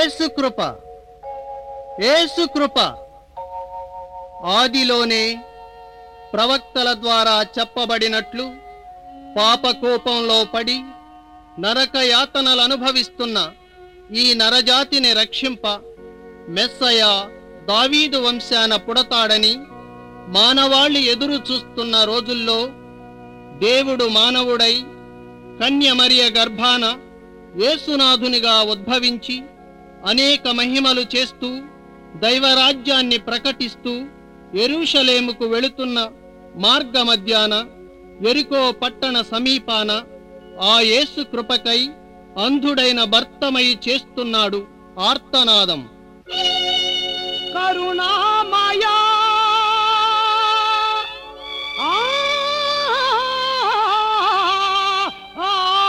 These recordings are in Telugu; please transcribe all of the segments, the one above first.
ఏసు కృప ఏసు కృప ఆదిలోనే ప్రవక్తల ద్వారా చెప్పబడినట్లు పాపకోపంలో పడి నరక యాతనలు అనుభవిస్తున్న ఈ నరజాతిని రక్షింప మెస్సయ దావీదు వంశాన పుడతాడని మానవాళి ఎదురు చూస్తున్న రోజుల్లో దేవుడు మానవుడై కన్యమరియ గర్భాన యేసునాథునిగా ఉద్భవించి అనేక మహిమలు చేస్తూ దైవరాజ్యాన్ని ప్రకటిస్తూ ఎరుషలేముకు వెళుతున్న మార్గ మధ్యాన ఎరికో పట్టణ సమీపాన ఆ యేసు కృపకై అంధుడైన భర్తమై చేస్తున్నాడు ఆర్తనాదం కరుణామయా ఆ, ఆ,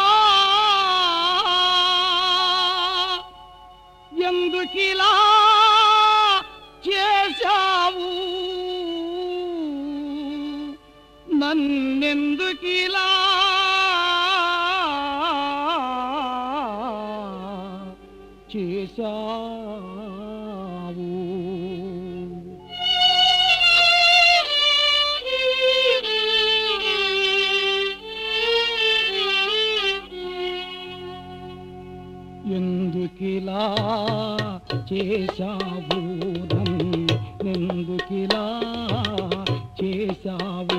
ఎందుకిలా చేశావు నన్నెందుకిలా చేశావు ఎందుకిలా చేశావు ఎందుకిలా చేశావు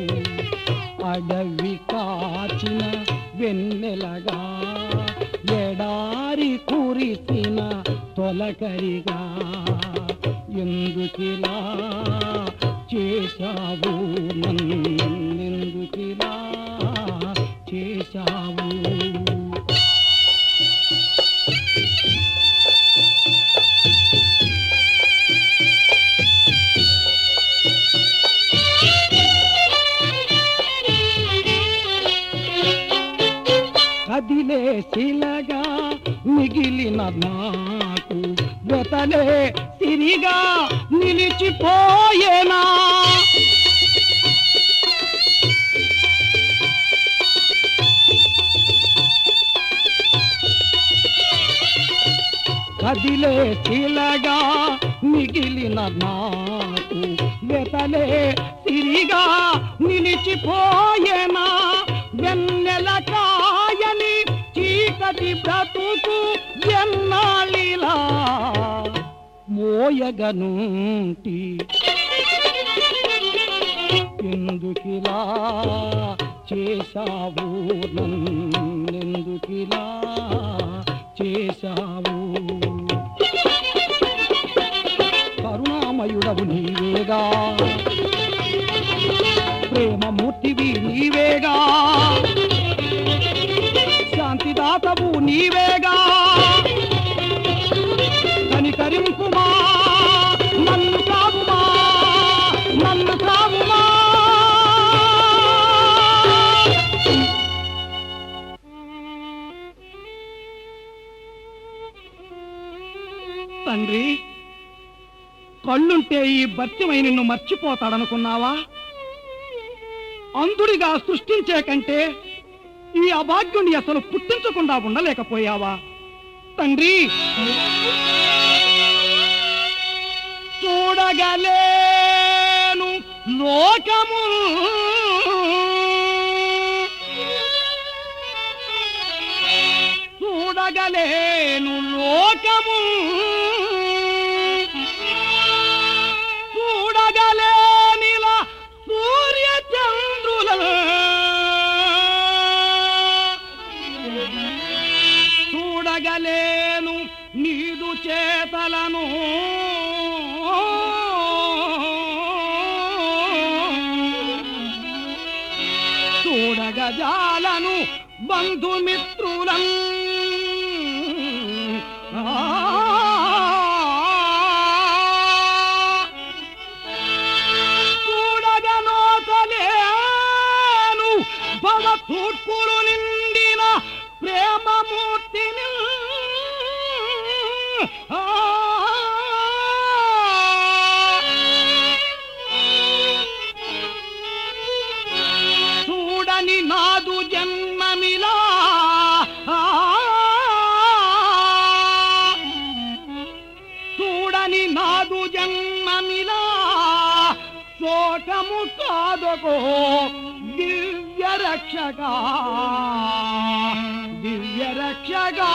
అడవి కాచిన వెన్నెలగా ఎడారి కురిసిన తొలకరిగా ఎందుకిలా చేశావు నన్నెందుకిలా చేశావు కదిలే శిలగా మిగిలిన నాకు వెతలే తిరిగా నిలిచిపోయేనా కదిలే శిలగా మిగిలిన నాకు వెతలే తిరిగా నిలిచిపోయేనా వెన్నెల కాయని చీకటి బ్రతుకు ఎన్నాళ్ళిలా మోయగనుంటి ఎందుకిలా చేశావు నన్నెందుకిలా చేశావు కరుణామయుడవు నీవేగా ప్రేమమూర్తివి నీవేగా శాంతిదాతవు నీవేగా కనికరింపుమా నన్ను కావుమా నన్ను కావుమా తండ్రి కళ్ళుంటే ఈ భర్తమై నిన్ను మర్చిపోతాడనుకున్నావా అంధుడిగా సృష్టించే కంటే ఈ అభాగ్యుని అసలు పుట్టించకుండా ఉండలేకపోయావా తండ్రి చూడగలేను లోకము చూడగలేను లోకము చూడగలేనిలా సూర్య చంద్రుల చూడగలేను నీదు చేతలను చూడగజాలను బంధుమిత్రులం చూడగనోతలేను భవ తూర్పులు నిండిన ప్రేమమూర్తిని ఆ చూడని నాదు జన్మమిలా ఆ కాని నాదు జన్మమిలా శోకము కాదకో దివ్య రక్షగా దివ్య రక్షగా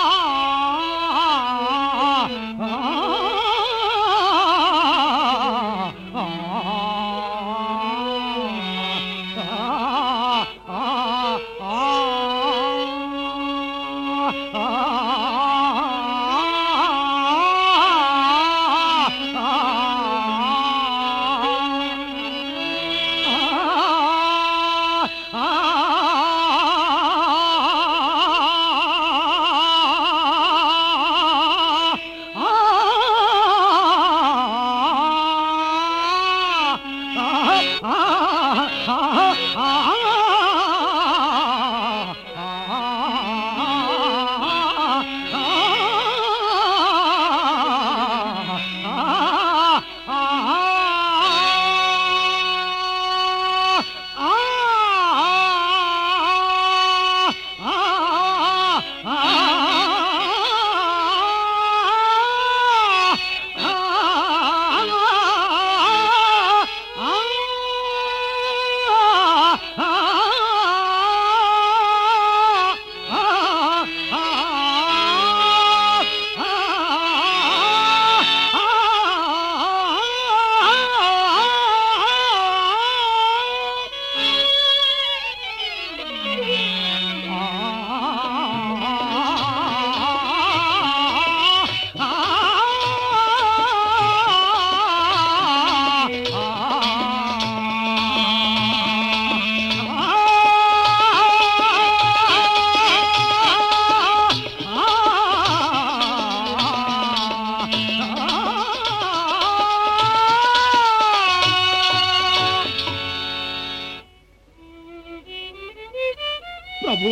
ప్రభు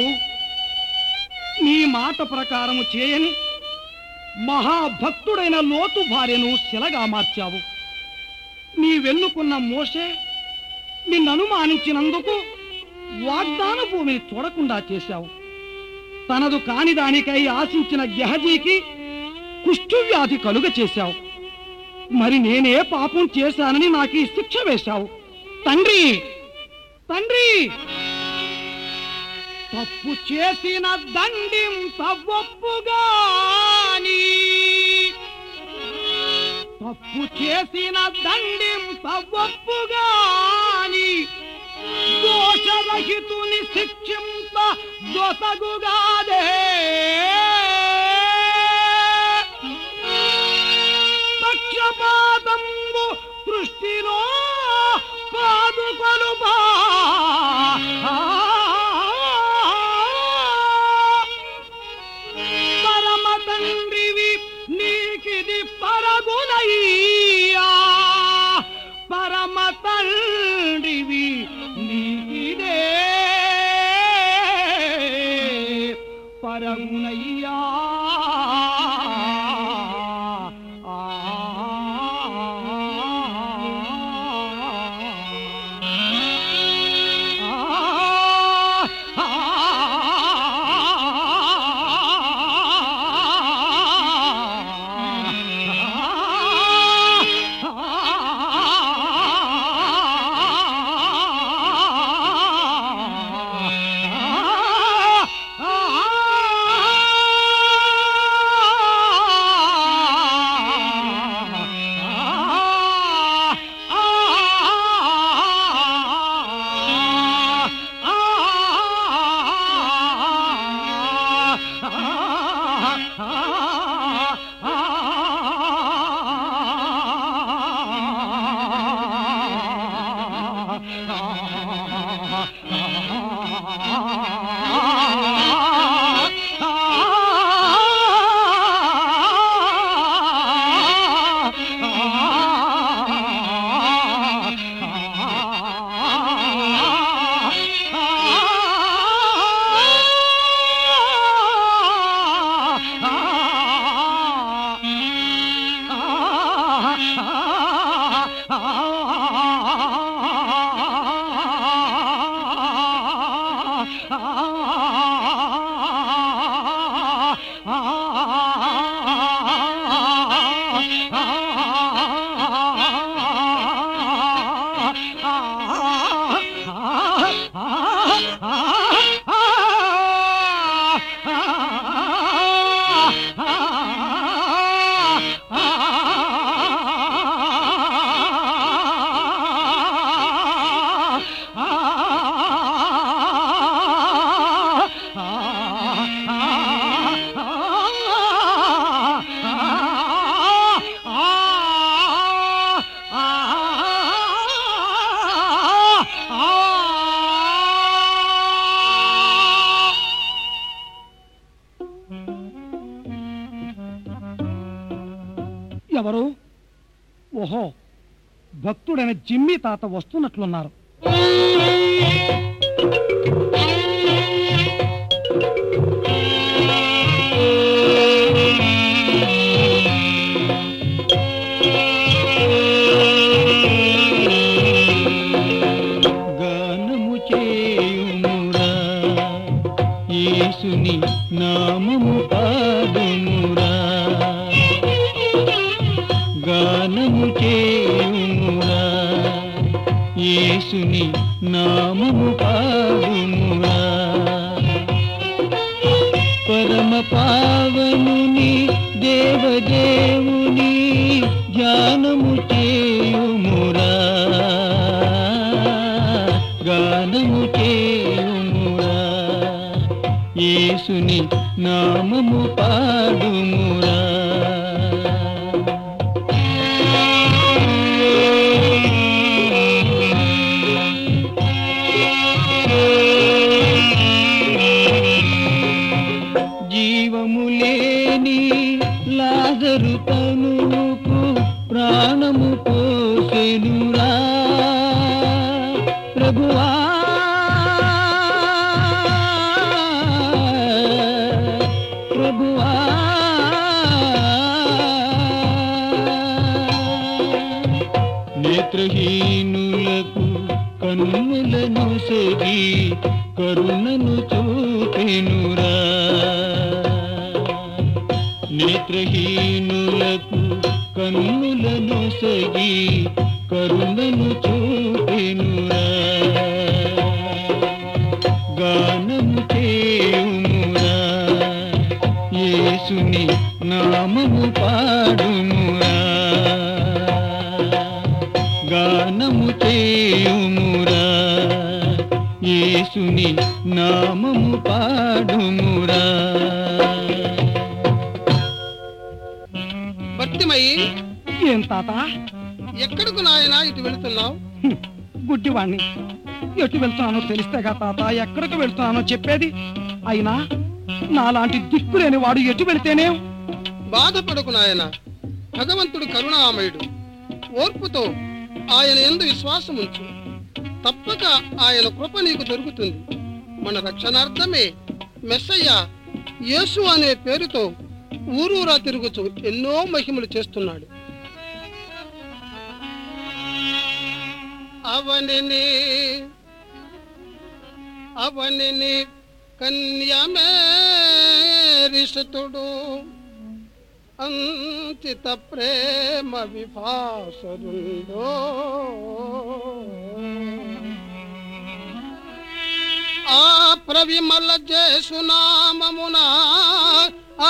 నీ మాట ప్రకారము చేయని మహాభక్తుడైన లోతు భార్యను శిలగా మార్చావు నీవెన్నుకున్న మోసే నిన్ను అనుమానించినందుకు వాగ్దాన భూమిని చూడకుండా చేశావు తనదు కాని దానికై ఆశించిన గెహజీకి కుష్ఠువ్యాధి కలుగ చేశావు మరి నేనే పాపం చేశానని నాకు ఈ శిక్ష వేశావు తండ్రి తండ్రి తప్పు చేసిన దండింప ఒప్పుగాని తప్పు చేసిన దండింప ఒప్పుగాని దోషరహితుని శిక్షింప దొసగుగాదే పక్షపాతంబు దృష్టిలో పాదుకొలుపా పరమ తండ్రివి నీకిది పరగునయ్యా పరమ తండ్రివి నీకిదే పరగునయ్యా ఎవరు ఓహో భక్తుడైన జిమ్మి తాత వస్తున్నట్లున్నారు గానము చేయుమురా యేసుని నామము పాడుమురా గానము చేయుమురా యేసుని నామము పాడుమురా పరమ పావనుని దేవదేవుని ధ్యానము చేయుమురా గానము చేయుమురా యేసుని నామము పాడుమురా జీవము లేని లాజరు తనుకు ప్రాణము పోసెనురా ప్రభువా ప్రభువా నేత్రహీనులకు కన్నులను సెగి కరుణను చూపెనురా నేత్రహీనులకు కన్నులను సగి కరుణను చూపెనురా గానము చేయుమురా యేసుని నామము పాడుమురా గానము చేయుమురా యేసుని నామము పాడుమురా భక్తిమయ్యి ఏం తాత ఎక్కడకు నాయనా ఇటు వెళుతున్నావు హ్మ్, గుడ్డివాణ్ణి ఎటు వెళ్తున్నానో తెలిస్తేగా తాత ఎక్కడికి వెళ్తున్నానో చెప్పేది అయినా నాలాంటి దిక్కులేని వాడు ఎటు వెళితేనే బాధపడకు నాయన భగవంతుడు కరుణామయుడు ఓర్పుతో ఆయన ఎందు విశ్వాసం ఉంచు తప్పక ఆయన కృప నీకు దొరుకుతుంది మన రక్షణార్థమే మెస్సయ్య యేసు అనే పేరుతో ఊరూరా తిరుగుతూ ఎన్నో మహిమలు చేస్తున్నాడు అవనిని అవనిని కన్యమేరిసుతుడు అంకిత ప్రేమ విభాసరుందో ఆ ప్రవిమల జేసునామమున ఆ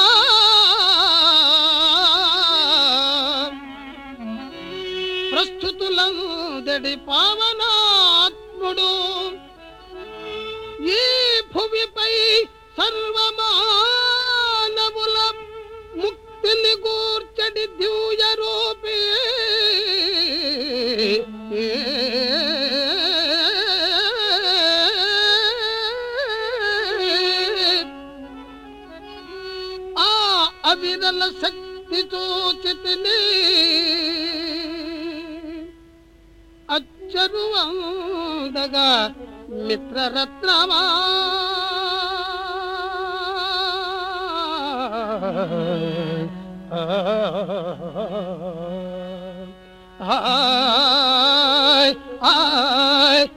ప్రస్తుతులందడి పావనాత్ముడు ఈ భువిపై సర్వమానవుల ముక్తిని గూర్చడి దివ్య రూపే ఆ అవిరల శక్తి చూచితిని అచ్చరువందగా మిత్రరత్నమా ఆయ్ ఆయ్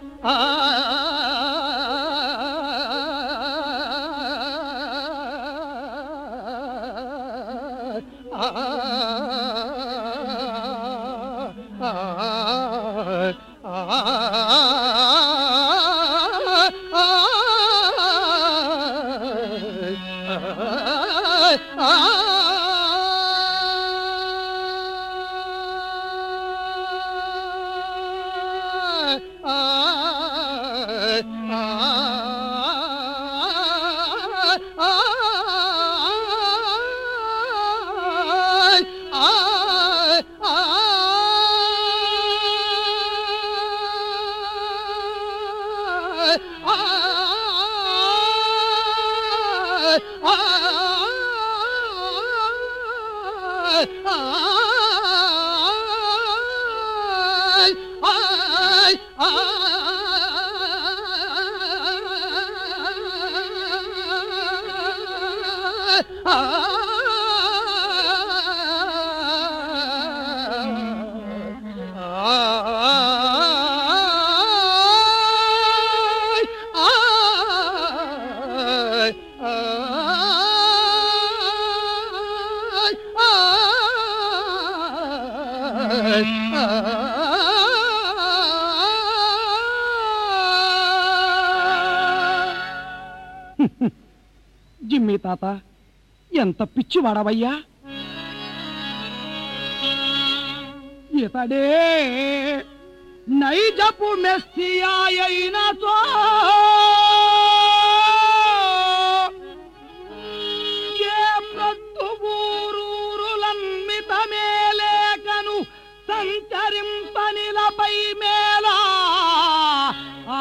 ఆయ్ జిమ్మి తాత ఎంత పిచ్చి వాడవయ్యా ఇతడే నైజపు మెస్సియా అయిన సో ఏ ప్రత్తుబూరూరులన్మిత మేలేకను సంచరింపనిలపై మేలా ఆ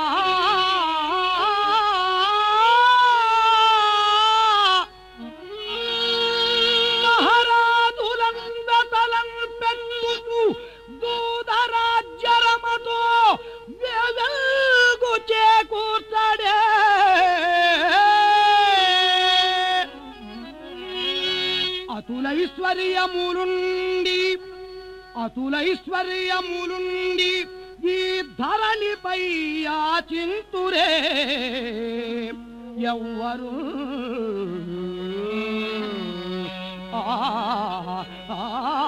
మహారాజులందతలం పెట్టుకు దూదరాజ్యరమతో వెలుగు చేకూర్చడే అతులైశ్వర్యములుండి అతులైశ్వర్యములుండి ఈ ధరణిపై యాచింతురే ఎవ్వరు ఆ, ఆ,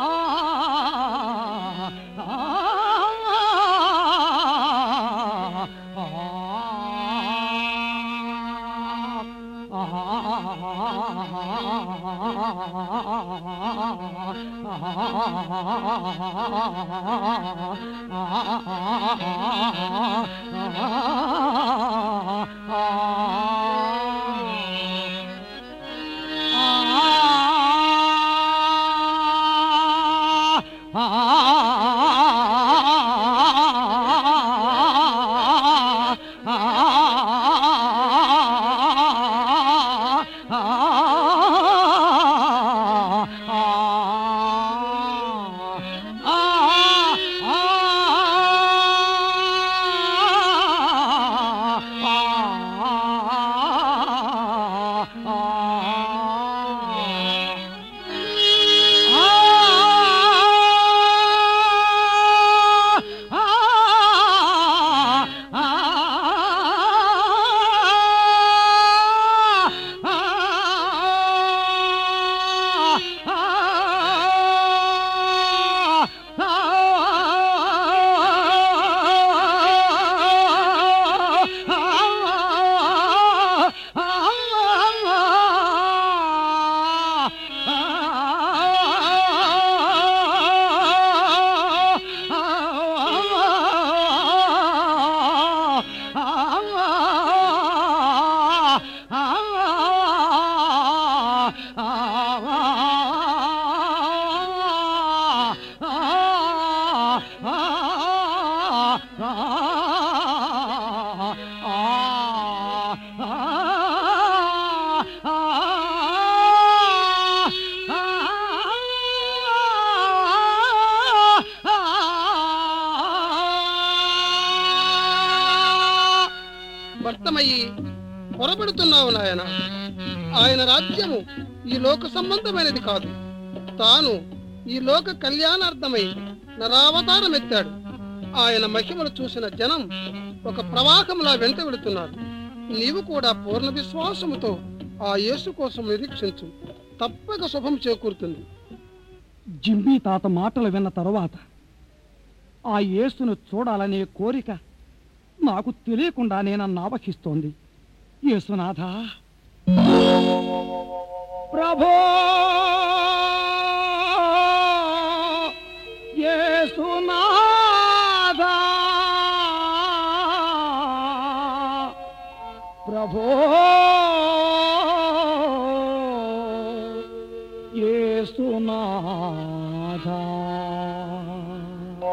భర్తమయ్యి పొరబడుతున్నావు నాయన ఆయన రాజ్యము ఈ లోక సంబంధమైనది కాదు తాను ఈ లోక కళ్యాణార్థమై నరావతారం ఎత్తాడు ఆయన మహిమలు చూసిన జనం ఒక ప్రవాహంలా వెంట వెళుతున్నారు నీవు కూడా పూర్ణ విశ్వాసముతో ఆ యేసు కోసం నిరీక్షించు తప్పక శుభం చేకూరుతుంది జింబీ తాత మాటలు విన్న తరువాత ఆ యేసును చూడాలనే కోరిక నాకు తెలియకుండానే నన్ను ఆవహిస్తోంది యేసునాథ ప్రభో యేసునాథ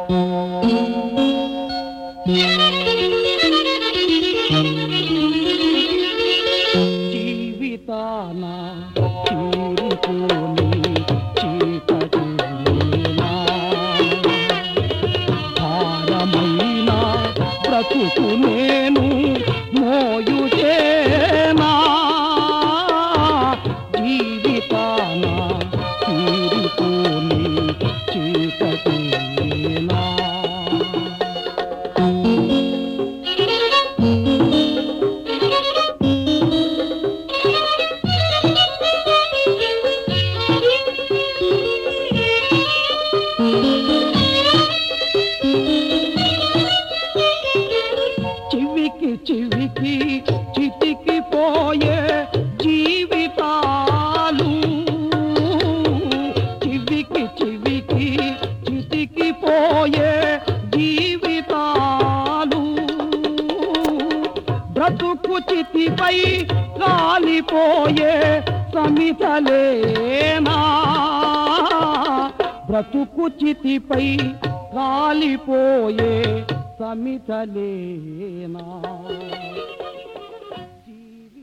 జీవితాన తీరుకోని చీకటినా భారమైన బ్రతుకు నేను మోయుచేనా జీవితాన తీరుకోని చీకటినా చివికి చివికి చితికి పోయే జీవితాలు చివికి చివికి చితికి పోయే జీవితాలు బ్రతుకు చితిపై కాలిపోయే సమితలేనా బ్రతుకు చితిపై కాలిపోయే సమితలేనా